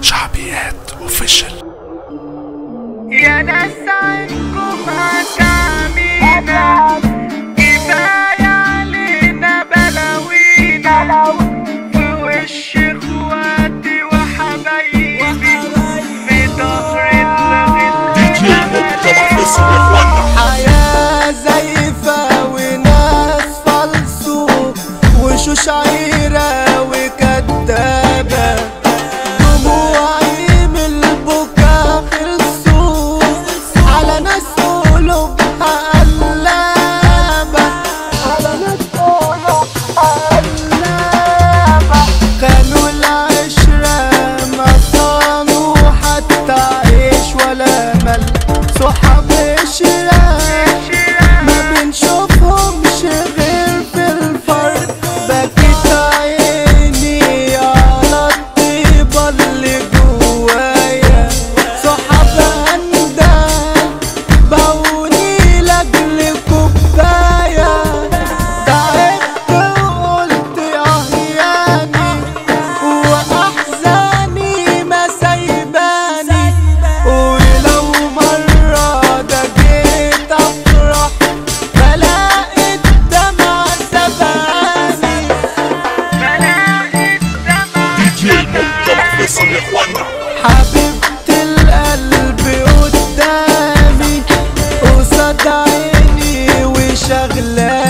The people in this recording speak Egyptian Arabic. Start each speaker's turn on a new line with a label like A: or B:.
A: شعبيات اوفيشال
B: يا ناس عنكم هتعمينا كفاية علينا بلاوينا في وش اخواتي وحبايبي في ظهر
C: حياة زيفة وناس فالصو وشوش عيرة وكدابة دموعي من البكا خلصوا على ناس قلوبها قلابة على ناس قلوبها قلابة كانوا العشرة ما صانوا حتى عيش ولا مل صحاب عشرة ما بنشوفهمش غير في الفرد بكيت عيني على الطيبة اللي جوايا صحاب هندل باعوني لاجل كوباية تعبت وقلت اهياني واحزاني ما سايباني ولو مرة ده جيت افرح بلاقي الدمع سباني حبيبة القلب قدامي قصاد عيني وشغلاني